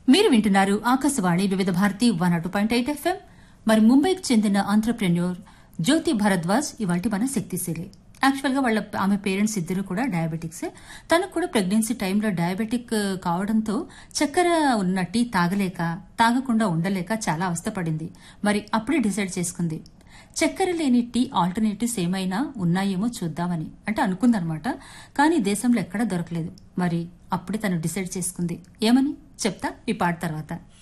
మీరు వింటున్నారు ఆకాశవాణి వివిధ భారతి వన్ అటు పాయింట్ ఎయిట్ ఎఫ్ఎం మరి ముంబైకి చెందిన ఆంటర్ప్రెన్యూర్ జ్యోతి భరద్వాజ్ ఇవాటి మన శక్తిశీలి యాక్చువల్ గా వాళ్ళ ఆమె పేరెంట్స్ ఇద్దరు కూడా డయాబెటిక్స్ తనకు కూడా ప్రెగ్నెన్సీ టైంలో డయాబెటిక్ కావడంతో చక్కెర ఉన్న టీ తాగలేక తాగకుండా ఉండలేక చాలా అవస్థపడింది మరి అప్పుడే డిసైడ్ చేసుకుంది చక్కెర లేని టీ ఆల్టర్నేటివ్స్ ఏమైనా ఉన్నాయేమో చూద్దామని అంటే అనుకుందనమాట కానీ దేశంలో ఎక్కడా దొరకలేదు మరి అప్పుడే తను డిసైడ్ చేసుకుంది ఏమని చెప్తా ఈ పాట తర్వాత